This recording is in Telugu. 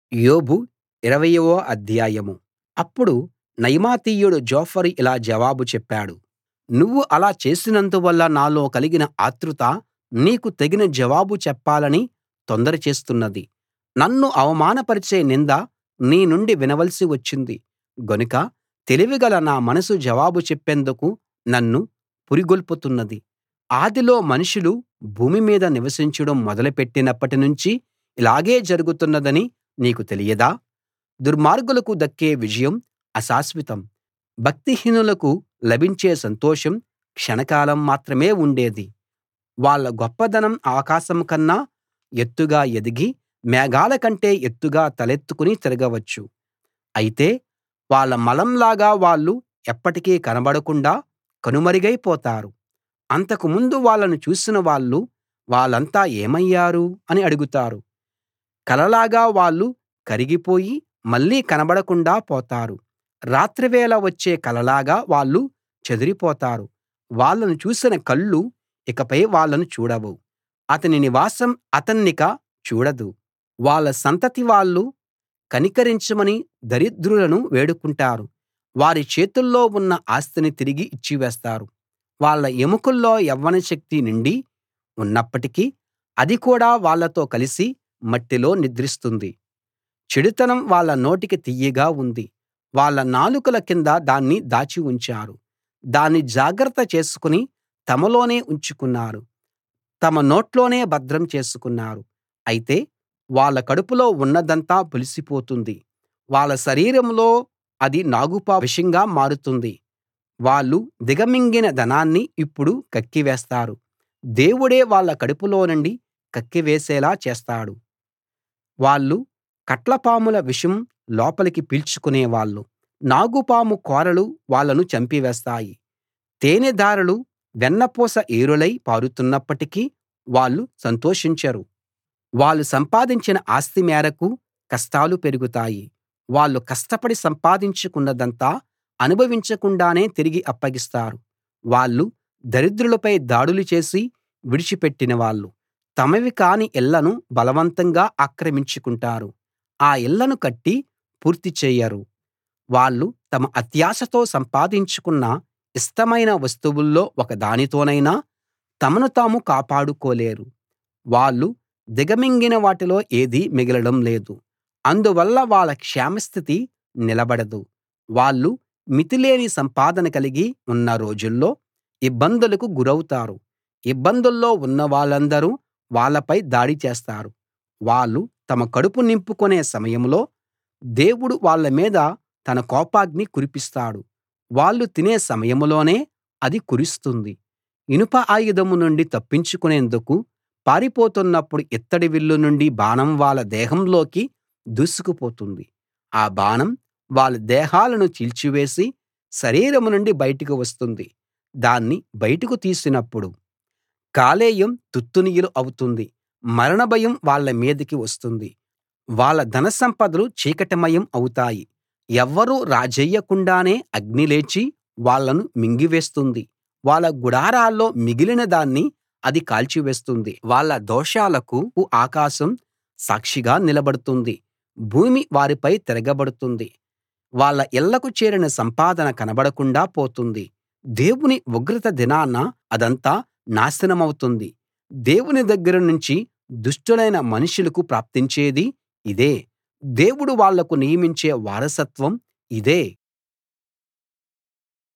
యోబు ఇరవయవ అధ్యాయం అప్పుడు నయమాతీయుడు జోఫరు ఇలా జవాబు చెప్పాడు నువ్వు అలా చేసినందువల్ల నాలో కలిగిన ఆత్రుత నీకు తగిన జవాబు చెప్పాలని తొందర చేస్తున్నది నన్ను అవమానపరిచే నింద నీ నుండి వినవలసి వచ్చింది గనుక తెలివిగల నా మనసు జవాబు చెప్పేందుకు నన్ను పురిగొల్పుతున్నది ఆదిలో మనుషులు భూమి మీద నివసించడం మొదలు పెట్టినప్పటి నుంచి ఇలాగే జరుగుతున్నదని నీకు తెలియదా దుర్మార్గులకు దక్కే విజయం అశాశ్వతం భక్తిహీనులకు లభించే సంతోషం క్షణకాలం మాత్రమే ఉండేది వాళ్ళ గొప్పదనం ఆకాశం కన్నా ఎత్తుగా ఎదిగి మేఘాల కంటే ఎత్తుగా తలెత్తుకుని తిరగవచ్చు అయితే వాళ్ళ మలంలాగా వాళ్ళు ఎప్పటికీ కనబడకుండా కనుమరుగైపోతారు అంతకు ముందు వాళ్ళను చూసిన వాళ్ళు వాళ్ళంతా ఏమయ్యారు అని అడుగుతారు కలలాగా వాళ్ళు కరిగిపోయి మళ్ళీ కనబడకుండా పోతారు రాత్రివేళ వచ్చే కలలాగా వాళ్ళు చెదిరిపోతారు వాళ్ళను చూసిన కళ్ళు ఇకపై వాళ్ళను చూడవు అతని నివాసం అతన్నిక చూడదు వాళ్ళ సంతతి వాళ్ళు కనికరించమని దరిద్రులను వేడుకుంటారు వారి చేతుల్లో ఉన్న ఆస్తిని తిరిగి ఇచ్చివేస్తారు వాళ్ళ ఎముకల్లో యవ్వన శక్తి నిండి ఉన్నప్పటికీ అది కూడా వాళ్ళతో కలిసి మట్టిలో నిద్రిస్తుంది చెడుతనం వాళ్ళ నోటికి తియ్యగా ఉంది వాళ్ళ నాలుకల కింద దాన్ని దాచి ఉంచారు దాన్ని జాగ్రత్త చేసుకుని తమలోనే ఉంచుకున్నారు తమ నోట్లోనే భద్రం చేసుకున్నారు అయితే వాళ్ళ కడుపులో ఉన్నదంతా పులిసిపోతుంది వాళ్ళ శరీరంలో అది నాగుపాము విషంగా మారుతుంది వాళ్ళు దిగమింగిన ధనాన్ని ఇప్పుడు కక్కివేస్తారు దేవుడే వాళ్ళ కడుపులో నుండి కక్కివేసేలా చేస్తాడు వాళ్ళు కట్లపాముల విషం లోపలికి పీల్చుకునేవాళ్ళు నాగుపాము కోరలు వాళ్ళను చంపివేస్తాయి తేనెధారలు వెన్నపూస ఏరులై పారుతున్నప్పటికీ వాళ్ళు సంతోషించరు వాళ్ళు సంపాదించిన ఆస్తి మేరకు కష్టాలు పెరుగుతాయి వాళ్ళు కష్టపడి సంపాదించుకున్నదంతా అనుభవించకుండానే తిరిగి అప్పగిస్తారు వాళ్ళు దరిద్రులపై దాడులు చేసి విడిచిపెట్టిన వాళ్ళు తమవి కాని ఇళ్ళను బలవంతంగా ఆక్రమించుకుంటారు ఆ ఇళ్ళను కట్టి పూర్తి చేయరు వాళ్ళు తమ అత్యాశతో సంపాదించుకున్న ఇష్టమైన వస్తువుల్లో ఒకదానితోనైనా తమను తాము కాపాడుకోలేరు వాళ్ళు దిగమింగిన వాటిలో ఏదీ మిగలడం లేదు అందువల్ల వాళ్ళ క్షేమస్థితి నిలబడదు వాళ్ళు మితిలేని సంపాదన కలిగి ఉన్న రోజుల్లో ఇబ్బందులకు గురౌతారు ఇబ్బందుల్లో ఉన్నవాళ్ళందరూ వాళ్ళపై దాడి చేస్తారు వాళ్ళు తమ కడుపు నింపుకునే సమయంలో దేవుడు వాళ్ళ మీద తన కోపాగ్ని కురిపిస్తాడు వాళ్ళు తినే సమయంలోనే అది కురుస్తుంది ఇనుప ఆయుధం నుండి తప్పించుకునేందుకు పారిపోతున్నప్పుడు ఇత్తడి విల్లు నుండి బాణం వాళ్ళ దేహంలోకి దూసుకుపోతుంది ఆ బాణం వాళ్ళ దేహాలను చీల్చివేసి శరీరం నుండి బయటకు వస్తుంది దాన్ని బయటకు తీసినప్పుడు కాలేయం తుత్తునియలు అవుతుంది మరణ భయం వాళ్ళ మీదికి వస్తుంది వాళ్ళ ధనసంపదలు చీకటిమయం అవుతాయి ఎవ్వరూ రాజేయకుండానే అగ్ని లేచి వాళ్ళను మింగివేస్తుంది వాళ్ళ గుడారాల్లో మిగిలిన దాన్ని అది కాల్చివేస్తుంది వాళ్ళ దోషాలకు ఆకాశం సాక్షిగా నిలబడుతుంది భూమి వారిపై తిరగబడుతుంది వాళ్ళ ఇళ్ళకు చేరిన సంపాదన కనబడకుండా పోతుంది దేవుని ఉగ్రత దినాన అదంతా నాశనమవుతుంది దేవుని దగ్గర నుంచి దుష్టులైన మనుషులకు ప్రాప్తించేది ఇదే దేవుడు వాళ్లకు నియమించే వారసత్వం ఇదే